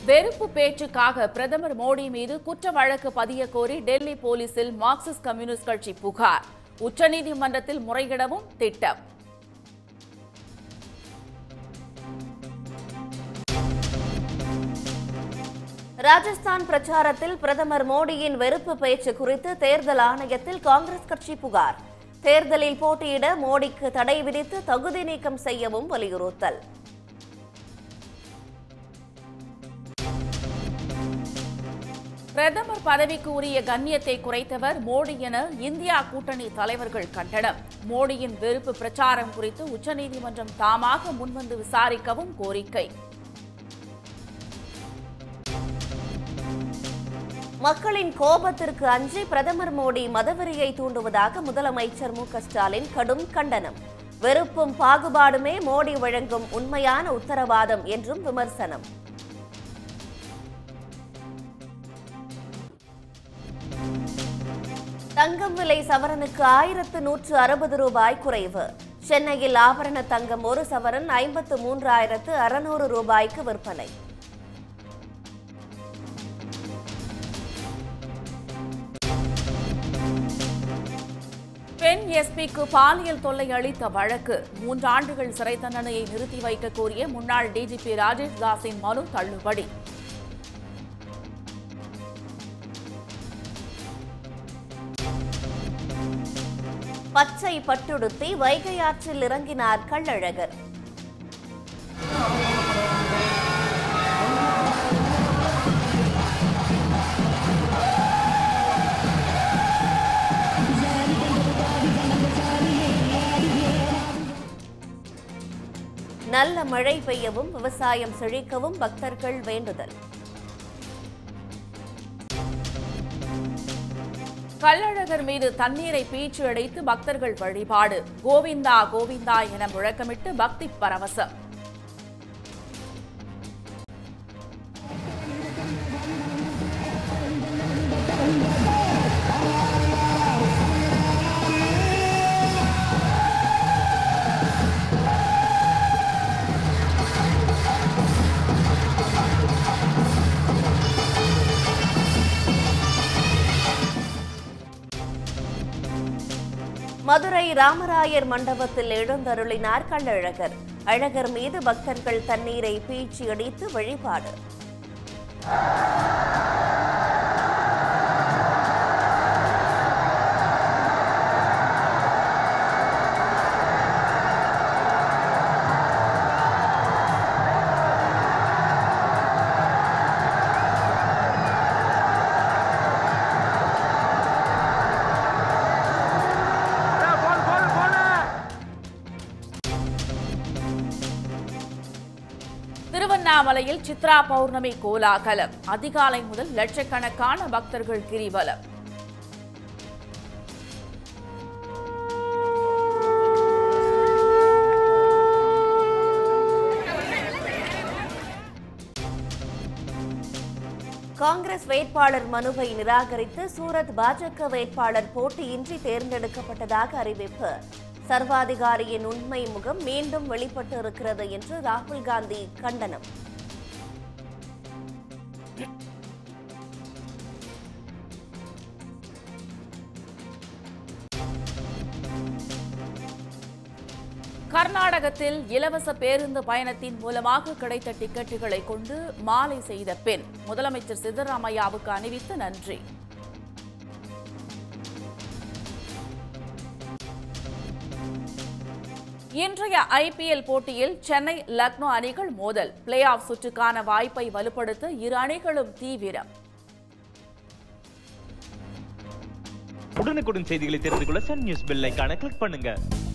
வெறுப்பு பேச்சுக்காக பிரதமர் மோடி மீது குற்ற வழக்கு பதிய கோரி டெல்லி போலீசில் மார்க்சிஸ்ட் கம்யூனிஸ்ட் கட்சி புகார் உச்சநீதிமன்றத்தில் முறையிடவும் திட்டம் ராஜஸ்தான் பிரச்சாரத்தில் பிரதமர் மோடியின் வெறுப்பு பேச்சு குறித்து தேர்தல் ஆணையத்தில் காங்கிரஸ் கட்சி புகார் தேர்தலில் போட்டியிட மோடிக்கு தடை விதித்து தகுதி நீக்கம் செய்யவும் வலியுறுத்தல் பிரதமர் பதவிக்கு உரிய கண்ணியத்தை குறைத்தவர் மோடி என இந்தியா கூட்டணி தலைவர்கள் கண்டனம் மோடியின் வெறுப்பு பிரச்சாரம் குறித்து உச்சநீதிமன்றம் தாமாக முன்வந்து விசாரிக்கவும் கோரிக்கை மக்களின் கோபத்திற்கு அஞ்சி பிரதமர் மோடி மதவெறியை தூண்டுவதாக முதலமைச்சர் மு க ஸ்டாலின் கடும் கண்டனம் வெறுப்பும் பாகுபாடுமே மோடி வழங்கும் உண்மையான உத்தரவாதம் என்றும் விமர்சனம் தங்கம் விலை சவரனுக்கு ஆயிரத்து நூற்று அறுபது ரூபாய் குறைவு சென்னையில் ஆபரண தங்கம் ஒரு சவரன் ஐம்பத்து மூன்றாயிரத்து அறுநூறு ரூபாய்க்கு விற்பனை பெண் எஸ்பிக்கு பாலியல் தொல்லை அளித்த வழக்கு மூன்றாண்டுகள் சிறை தண்டனையை நிறுத்தி வைக்க கோரிய முன்னாள் டிஜிபி ராஜேஷ் தாஸின் மனு தள்ளுபடி பச்சை பட்டுடுத்தி வைகை ஆற்றில் இறங்கினார் கள்ளழகர் நல்ல மழை பெய்யவும் விவசாயம் செழிக்கவும் பக்தர்கள் வேண்டுதல் கள்ளழகர் மீது தண்ணீரை பீச்சு அடைத்து பக்தர்கள் வழிபாடு கோவிந்தா கோவிந்தா என முழக்கமிட்டு பக்தி பரவசம் மதுரை ராமராயர் மண்டபத்தில் எழுந்தருளினார் கள்ளழகர் அழகர் மீது பக்தர்கள் தண்ணீரை பீச்சி அடித்து வழிபாடு திருவண்ணாமலையில் சித்ரா பௌர்ணமி கோலாகலம் அதிகாலை முதல் லட்சக்கணக்கான பக்தர்கள் கிரிவலம் காங்கிரஸ் வேட்பாளர் மனுவை நிராகரித்து சூரத் பாஜக வேட்பாளர் போட்டியின்றி தேர்ந்தெடுக்கப்பட்டதாக அறிவிப்பு சர்வாதிகாரியின் உண்மை முகம் மீண்டும் வெளிப்பட்டு இருக்கிறது என்று ராகுல் காந்தி கண்டனம் கர்நாடகத்தில் இலவச பேருந்து பயணத்தின் மூலமாக கிடைத்த டிக்கெட்டுகளை கொண்டு மாலை செய்த பெண் முதலமைச்சர் சித்தராமையாவுக்கு அணிவித்து நன்றி இன்றைய ஐபிஎல் போட்டியில் சென்னை லக்னோ அணிகள் மோதல் பிளே ஆஃப் சுற்றுக்கான வாய்ப்பை வலுப்படுத்த இரு அணிகளும் தீவிரம் உடனுக்குடன் செய்திகளை தெரிந்து கொள்ள சன் நியூஸ் பெல் ஐகானை கிளிக் பண்ணுங்க